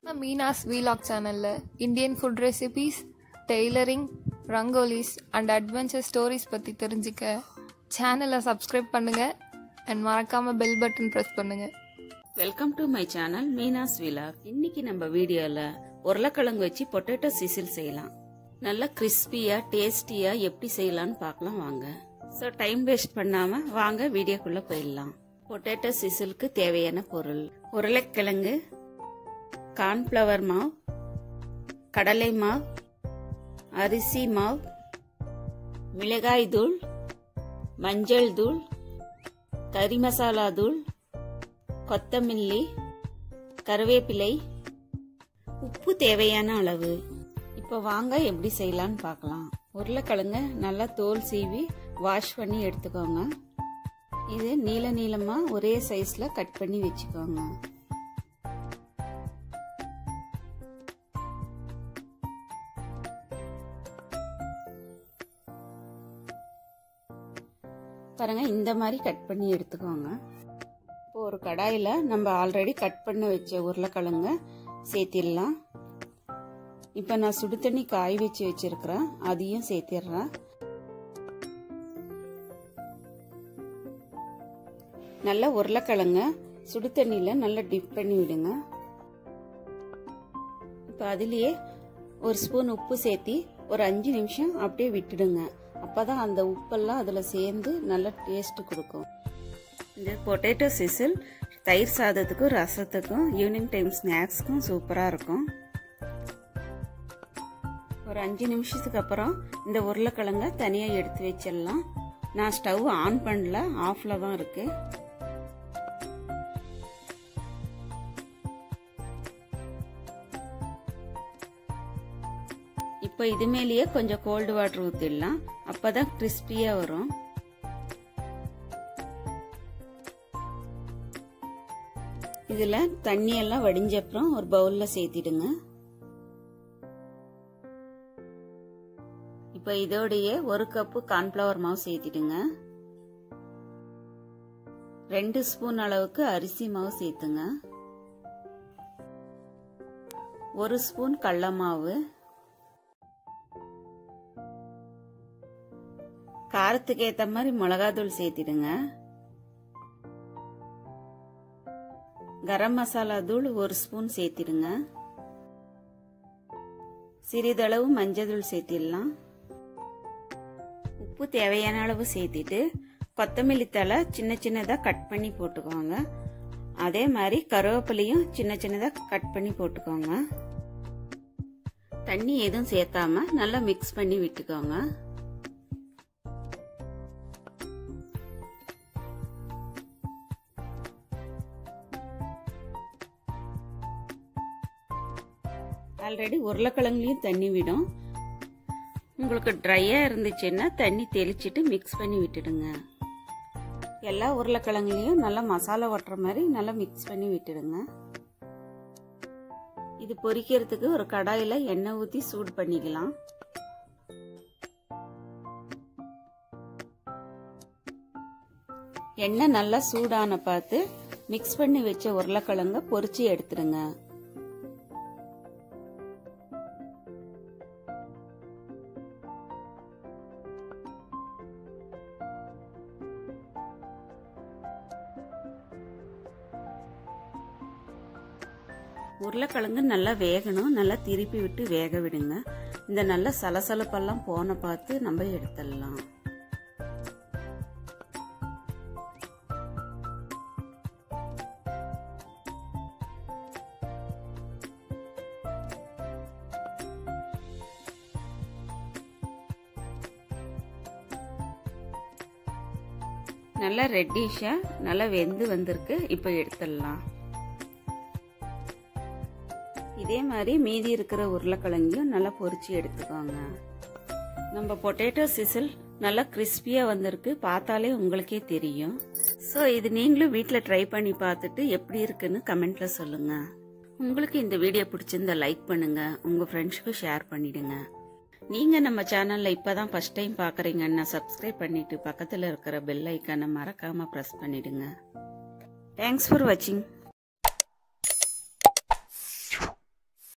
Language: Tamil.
மீனாஸ் வீலாக் சேனலில் Indian food recipes tailoring rangolis and adventure stories பற்றி தெரிஞ்சுக்க சேனலை சப்ஸ்கிரைப் பண்ணுங்கள் அண்ட் மறக்காமல் பெல் பட்டன் ப்ரெஸ் பண்ணுங்கள் welcome to my channel Meenas vlog இன்னைக்கு நம்ம வீடியோல உருளைக்கிழங்கு வச்சு பொட்டேட்டோ சிசில் செய்யலாம் நல்லா கிறிஸ்பியா டேஸ்டியா எப்படி செய்யலாம்னு பார்க்கலாம் வாங்க ஸோ டைம் வேஸ்ட் பண்ணாம வாங்க வீடியோக்குள்ள போயிடலாம் பொட்டேட்டோ சிசிலுக்கு தேவையான பொருள் உருளைக்கிழங்கு கார்ன்ஃப்ளவர் மாவு கடலை மாவு அரிசி மாவு மிளகாய் தூள் மஞ்சள் தூள் கறி மசாலா தூள் கொத்தமல்லி கருவேப்பிலை உப்பு தேவையான அளவு இப்போ வாங்க எப்படி செய்யலான்னு பார்க்கலாம் உருளைக்கிழங்க நல்லா தோல் சீவி வாஷ் பண்ணி எடுத்துக்கோங்க இது நீள நீளமாக ஒரே சைஸில் கட் பண்ணி வச்சுக்கோங்க பாருங்க இந்த மாதிரி கட் பண்ணி எடுத்துக்கோங்க இப்போ ஒரு கடாயில் நம்ம ஆல்ரெடி கட் பண்ணி வச்ச உருளைக்கிழங்க சேர்த்திடலாம் இப்போ நான் சுடு தண்ணி காய வச்சு வச்சிருக்கிறேன் அதையும் சேர்த்திடுறேன் நல்லா உருளைக்கிழங்க சுடு தண்ணியில் நல்லா டிப் பண்ணி விடுங்க இப்போ அதுலேயே ஒரு ஸ்பூன் உப்பு சேர்த்தி ஒரு அஞ்சு நிமிஷம் அப்படியே விட்டுடுங்க அப்போதான் அந்த உப்பெல்லாம் அதில் சேர்ந்து நல்ல டேஸ்ட் கொடுக்கும் இந்த பொட்டேட்டோ சிசில் தயிர் சாதத்துக்கும் ரசத்துக்கும் ஈவினிங் டைம் ஸ்நாக்ஸ்க்கும் சூப்பராக இருக்கும் ஒரு அஞ்சு நிமிஷத்துக்கு அப்புறம் இந்த உருளைக்கிழங்க தனியாக எடுத்து வச்சிடலாம் நான் ஸ்டவ் ஆன் பண்ணல ஆஃபில் தான் இருக்கு இப்போ இது மேலேயே கொஞ்சம் கோல்டு வாட்டர் ஊற்றிடலாம் அப்போ தான் கிறிஸ்பியாக வரும் இதில் தண்ணியெல்லாம் வடிஞ்ச அப்புறம் ஒரு பவுலில் சேர்த்திடுங்க இப்போ இதோடையே ஒரு கப்பு கார்ன்ஃப்ளவர் மாவு சேர்த்திடுங்க ரெண்டு ஸ்பூன் அளவுக்கு அரிசி மாவு சேர்த்துங்க ஒரு ஸ்பூன் கடல மாவு காரத்துக்கு ஏற்ற மாதிரி மிளகாத்தூள் சேர்த்திடுங்க கரம் மசாலா தூள் ஒரு ஸ்பூன் சேர்த்திடுங்க சிறிதளவு மஞ்சள் தூள் சேர்த்திடலாம் உப்பு தேவையான அளவு சேர்த்திட்டு கொத்தமல்லி தலை சின்ன சின்னதாக கட் பண்ணி போட்டுக்கோங்க அதே மாதிரி கருவேப்பிலையும் சின்ன சின்னதாக கட் பண்ணி போட்டுக்கோங்க தண்ணி எதுவும் சேர்த்தாம நல்லா மிக்ஸ் பண்ணி விட்டுக்கோங்க ஆல்ரெடி உருளைக்கிழங்குலையும் தண்ணி விடும் உங்களுக்கு ட்ரையாக இருந்துச்சுன்னா தண்ணி தெளிச்சிட்டு மிக்ஸ் பண்ணி விட்டுடுங்க எல்லா உருளைக்கிழங்குலையும் நல்லா மசாலா ஒட்டுற மாதிரி நல்லா மிக்ஸ் பண்ணி விட்டுடுங்க இது பொரிக்கிறதுக்கு ஒரு கடாயில் எண்ணெய் ஊற்றி சூடு பண்ணிக்கலாம் எண்ணெய் நல்லா சூடான பார்த்து மிக்ஸ் பண்ணி வச்ச உருளைக்கிழங்க பொரிச்சு எடுத்துடுங்க உருளைக்கிழங்கு நல்லா வேகணும் நல்லா திருப்பி விட்டு வேக விடுங்க இந்த நல்ல சலசலப்பெல்லாம் போன பார்த்து நம்ம எடுத்துடலாம் நல்லா ரெட்டிஷா நல்லா வெந்து வந்திருக்கு இப்போ எடுத்துடலாம் இதே மாதிரி மீதி இருக்கிற உருளைக்கிழங்கையும் நல்லா பொரிச்சு எடுத்துக்கோங்க நம்ம பொட்டேட்டோ சிசில் நல்லா கிறிஸ்பியாக வந்திருக்கு பார்த்தாலே உங்களுக்கே தெரியும் ஸோ இது நீங்களும் வீட்டில் ட்ரை பண்ணி பார்த்துட்டு எப்படி இருக்குன்னு கமெண்ட்ல சொல்லுங்க உங்களுக்கு இந்த வீடியோ பிடிச்சிருந்தா லைக் பண்ணுங்க உங்க ஃப்ரெண்ட்ஸ்க்கு ஷேர் பண்ணிடுங்க நீங்க நம்ம சேனல்ல இப்பதான் ஃபர்ஸ்ட் டைம் பாக்குறீங்கன்னா சப்ஸ்கிரைப் பண்ணிட்டு பக்கத்துல இருக்கிற பெல் ஐக்கானை மறக்காம ப்ரெஸ் பண்ணிடுங்க தேங்க்ஸ் ஃபார் வாட்சிங்